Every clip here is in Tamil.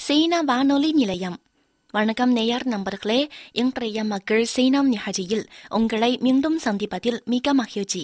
சீனா வானொலி நிலையம் வணக்கம் நேயர் நண்பர்களே இன்றைய மக்கள் சீனம் நிகழ்ச்சியில் உங்களை மீண்டும் சந்திப்பதில் மிக மகிழ்ச்சி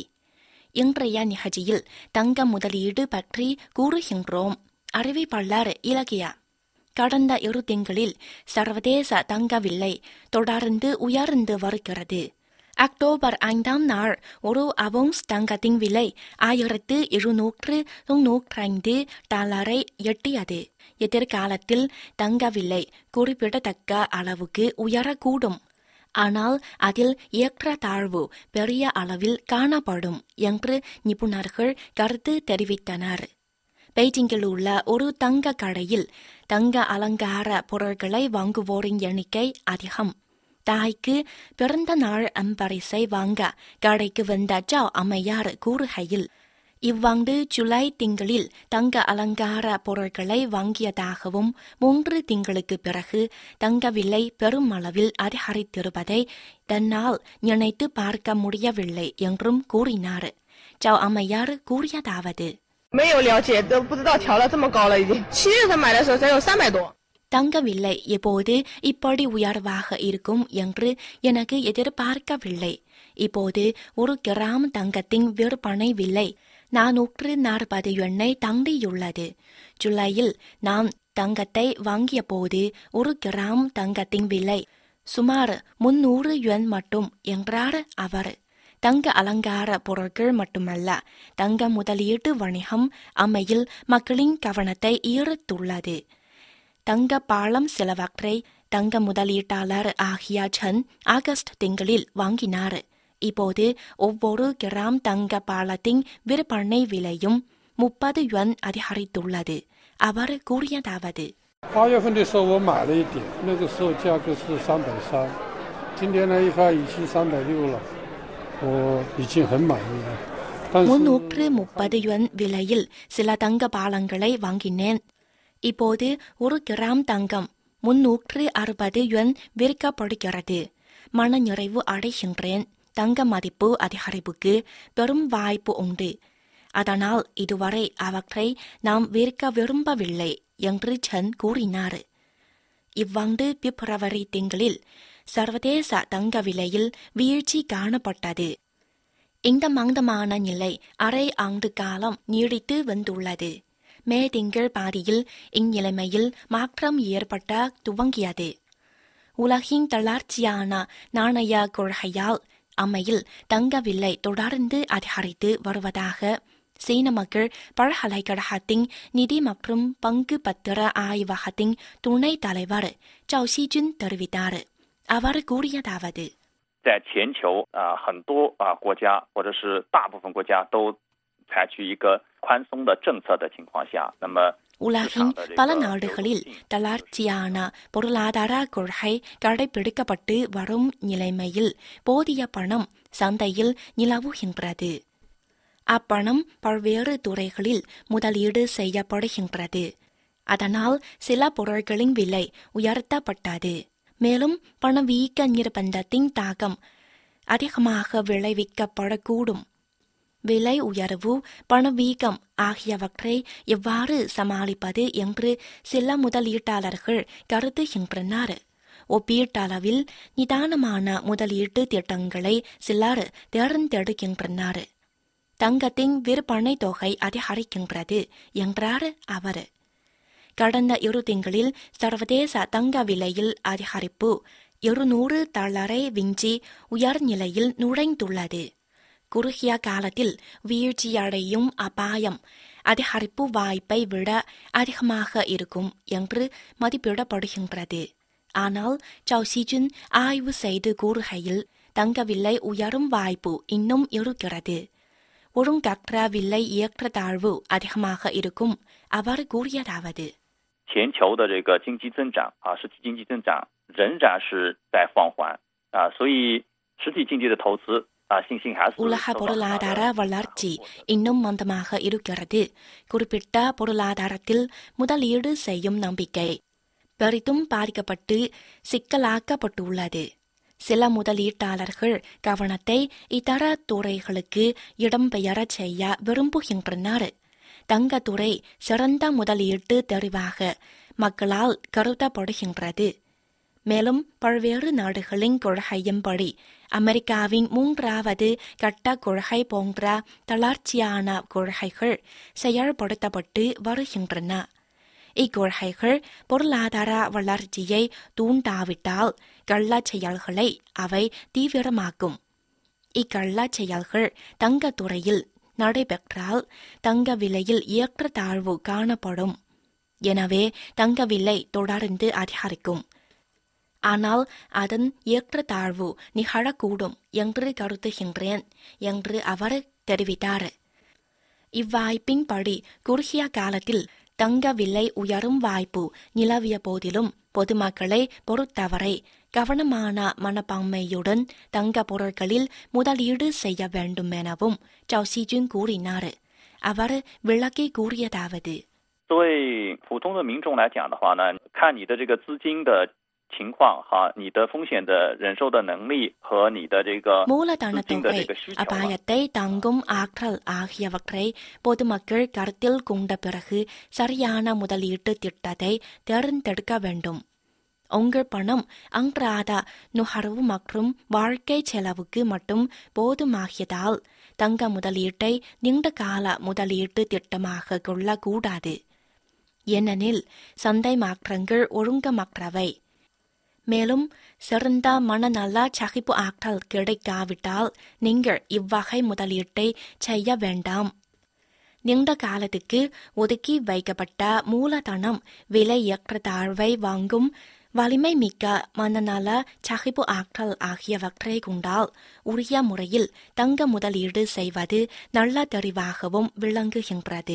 இன்றைய நிகழ்ச்சியில் தங்க முதலீடு பற்றி கூறுகின்றோம் அறிவிப்பாளர் இலக்கியா கடந்த இரு திங்களில் சர்வதேச தங்க விலை தொடர்ந்து உயர்ந்து வருகிறது அக்டோபர் ஐந்தாம் நாள் ஒரு அவுன்ஸ் தங்கத்தின் விலை ஆயிரத்து இருநூற்று தொன்னூற்றைந்து டாலரை எட்டியது எதிர்காலத்தில் தங்க விலை குறிப்பிடத்தக்க அளவுக்கு உயரக்கூடும் ஆனால் அதில் ஏற்றத்தாழ்வு பெரிய அளவில் காணப்படும் என்று நிபுணர்கள் கருத்து தெரிவித்தனர் பெய்ஜிங்கில் உள்ள ஒரு தங்க கடையில் தங்க அலங்கார பொருட்களை வாங்குவோரின் எண்ணிக்கை அதிகம் தாய்க்கு பிறந்த நாள் அம்பரிசை வாங்க கடைக்கு வந்த ஜாவ் அம்மையார் கூறுகையில் இவ்வாண்டு ஜூலை திங்களில் தங்க அலங்கார பொருட்களை வாங்கியதாகவும் மூன்று திங்களுக்கு பிறகு தங்க விலை பெருமளவில் அதிகரித்திருப்பதை தன்னால் நினைத்து பார்க்க முடியவில்லை என்றும் கூறினார் ஜாவ் அம்மையார் கூறியதாவது 没有了解，都不知道调了这么高了，已经。七月份买的时候才有三百多。 தங்க விலை எப்போது இப்படி உயர்வாக இருக்கும் என்று எனக்கு எதிர்பார்க்கவில்லை இப்போது ஒரு கிராம் தங்கத்தின் விற்பனை விலை நானூற்று நாற்பது எண்ணை தாண்டியுள்ளது ஜூலையில் நான் தங்கத்தை வாங்கிய போது ஒரு கிராம் தங்கத்தின் விலை சுமார் முன்னூறு யுவான் மட்டும் என்றார் அவர் தங்க அலங்கார பொருட்கள் மட்டுமல்ல தங்க முதலீட்டு வணிகம் அம்மையில் மக்களின் கவனத்தை ஈர்த்துள்ளது தங்க பாலம் சிலவற்றை தங்க முதலீட்டாளர் ஆகிய சன் ஆகஸ்ட் திங்களில் வாங்கினார் இப்போது ஒவ்வொரு கிராம் தங்க பாலத்தின் விற்பனை விலையும் முப்பது யுவான் அதிகரித்துள்ளது அவர் கூறியதாவது 八月份的时候我买了一点，那个时候价格是三百三，今天呢一看已经三百六了，我已经很满意了。但是 முன்னூற்று முப்பது யுவான் விலையில் சில தங்க பாலங்களை வாங்கினேன் இப்போது ஒரு கிராம் தங்கம் முன்னூற்று அறுபது யுவான் விற்கப்படுகிறது மன நிறைவு அடைகின்றேன் தங்க மதிப்பு அதிகரிப்புக்கு பெரும் வாய்ப்பு உண்டு அதனால் இதுவரை அவற்றை நாம் விற்க விரும்பவில்லை என்று சன் கூறினார் இவ்வாண்டு பிப்ரவரி திங்களில் சர்வதேச தங்க விலையில் வீழ்ச்சி காணப்பட்டது இந்த மந்தமான நிலை அரை ஆண்டு காலம் நீடித்து வந்துள்ளது மே திங்கள் பாதியில் இந்நிலைமையில் மாற்றம் ஏற்பட்ட துவங்கியது உலகின் தளர்ச்சியான நாணய கொள்கையால் அம்மையில் தங்க விலை தொடர்ந்து அதிகரித்து வருவதாக சீன மக்கள் பல்கலைக்கழகத்தின் நிதி மற்றும் பங்கு பத்திர ஆய்வகத்தின் துணைத் தலைவர் ஜாவ் ஷிஜுன் தெரிவித்தார் அவர் கூறியதாவது 在全球啊、很多啊、国家或者是大部分国家都采取一个宽松的政策的情况下，那么 உலகின் பல நாடுகளில் தளர்ச்சியான பொருளாதார கொள்கை கடைபிடிக்கப்பட்டு வரும் நிலைமையில் போதிய பணம் சந்தையில் நிலவுகின்றது அப்பணம் பல்வேறு துறைகளில் முதலீடு செய்யப்படுகின்றது அதனால் சில பொருட்களின் விலை உயர்த்தப்பட்டது மேலும் பணவீக்க நிர்பந்தத்தின் தாக்கம் அதிகமாக விளைவிக்கப்படக்கூடும் விலை உயர்வு பணவீக்கம் ஆகியவற்றை எவ்வாறு சமாளிப்பது என்று சில முதலீட்டாளர்கள் கருதுகின்றனர் ஒப்பீட்டளவில் நிதானமான முதலீட்டு திட்டங்களை சிலர் தேர்ந்தெடுக்கின்றனர் தங்கத்தின் விற்பனை தொகை அதிகரிக்கின்றது என்றார் அவர் கடந்த இரு திங்களில் சர்வதேச தங்க விலையில் அதிகரிப்பு இருநூறு டாலரை விஞ்சி உயர்நிலையில் நுழைந்துள்ளது குறுகிய காலத்தில் வீழ்ச்சியடையும் அபாயம் அதிகரிப்பு வாய்ப்பை விட அதிகமாக இருக்கும் என்று மதிப்பிடப்படுகின்றது ஆனால் சவ் சிஜுன் ஆய்வு செய்து கூறுகையில் தங்க விலை உயரும் வாய்ப்பு இன்னும் இருக்கிறது ஒழுங்கற்ற விலை ஏற்றத்தாழ்வு அதிகமாக இருக்கும் அவர் கூறியதாவது 全球的这个经济增长啊，实体经济增长仍然是在放缓啊，所以实体经济的投资啊信心还是 உலக 受到很大 பொருளாதார 的 வளர்ச்சி இன்னும் மந்தமாக இருக்கிறது குறிப்பிட்ட பொருளாதாரத்தில் முதலீடு செய்யும் நம்பிக்கை பெரிதும் பாதிக்கப்பட்டு சிக்கலாக்கப்பட்டுள்ளது சில முதலீட்டாளர்கள் கவனத்தை இதர துறைகளுக்கு இடம்பெயரச் செய்ய விரும்புகின்றனர் தங்கத்துறை சிறந்த முதலீட்டு தெரிவாக மக்களால் கருதப்படுகின்றது மேலும் பல்வேறு நாடுகளின் கொள்கையின்படி அமெரிக்காவின் மூன்றாவது கட்ட கொள்கை போன்ற தளர்ச்சியான கொள்கைகள் செயல்படுத்தப்பட்டு வருகின்றன இக்கொள்கைகள் பொருளாதார வளர்ச்சியை தூண்டாவிட்டால் கள்ளச் செயல்களை அவை தீவிரமாக்கும் இக்கள்ளச் செயல்கள் தங்கத்துறையில் நடைபெற்றால் தங்க விலையில் ஏற்றத்தாழ்வு காணப்படும் எனவே தங்க விலை தொடர்ந்து அதிகரிக்கும் ஆனால் அதன் ஏற்றத்தாழ்வு நிகழக்கூடும் என்று கருதுகின்றேன் என்று அவர் தெரிவித்தார் இவ்வாய்ப்பின்படி குறுகிய காலத்தில் தங்க விலை உயரும் வாய்ப்பு நிலவிய போதிலும் பொதுமக்களை பொறுத்தவரை கவனமான மனப்பான்மையுடன் தங்க பொருட்களில் முதலீடு செய்ய வேண்டும் எனவும் ஜாவ் சிஜுன் கூறினார் அவர் விளக்கி கூறியதாவது 作为普通的民众来讲的话呢，看你的这个资金的情况哈，你的风险的忍受的能力和你的这个 மூலதன 资金的 தொகை 这个需求啊。 அபாயத்தை தாங்கும் ஆற்றல் ஆகியவற்றை பொதுமக்கள் கருத்தில் கொண்ட பிறகு சரியான முதலீட்டு திட்டத்தை தேர்ந்தெடுக்க வேண்டும் உங்கள் பணம் அன்றாட நுகர்வு மற்றும் வாழ்க்கை செலவுக்கு மட்டும் போதுமாகியதால் தங்க முதலீட்டை நீண்ட கால முதலீட்டு திட்டமாக கொள்ளக்கூடாது ஏனெனில் சந்தை மாற்றங்கள் ஒழுங்கமற்றவை மேலும் சிறந்த மனநல சகிப்பு ஆற்றல் கிடைக்காவிட்டால் நீங்கள் இவ்வகை முதலீட்டை செய்ய வேண்டாம் நீண்ட காலத்துக்கு ஒதுக்கி வைக்கப்பட்ட மூலதனம் விலை ஏற்றத்தாழ்வை வாங்கும் வலிமை மிக்க மனநல சகிப்பு ஆற்றல் ஆகியவற்றை கொண்டால் உரிய முறையில் தங்க முதலீடு செய்வது நல்ல தெரிவாகவும் விளங்குகின்றது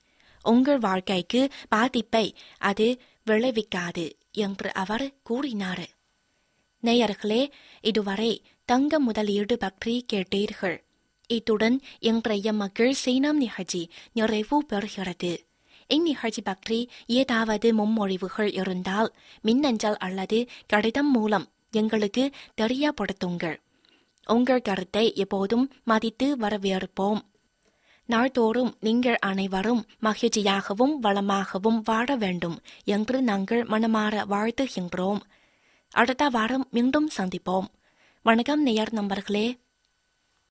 உங்கள் வாழ்க்கைக்கு பாதிப்பை அது விளைவிக்காது என்று அவர் கூறினார் நேயர்களே இதுவரை தங்க முதலீடு பற்றி கேட்டீர்கள் இத்துடன் இன்றைய மக்கள் சீனம் நிகழ்ச்சி நிறைவு பெறுகிறது இந்நிகழ்ச்சி பற்றி ஏதாவது முன்மொழிவுகள் இருந்தால் மின்னஞ்சல் அல்லது கடிதம் மூலம் எங்களுக்கு தெரியப்படுத்துங்கள் உங்கள் கருத்தை எப்போதும் மதித்து வரவேற்போம் நாள்தோறும் நீங்கள் அனைவரும் மகிழ்ச்சியாகவும் வளமாகவும் வாழ வேண்டும் என்று நாங்கள் மனமாற வாழ்த்துகின்றோம் அடுத்த வாரம் மீண்டும் சந்திப்போம் வணக்கம் நேயர் நண்பர்களே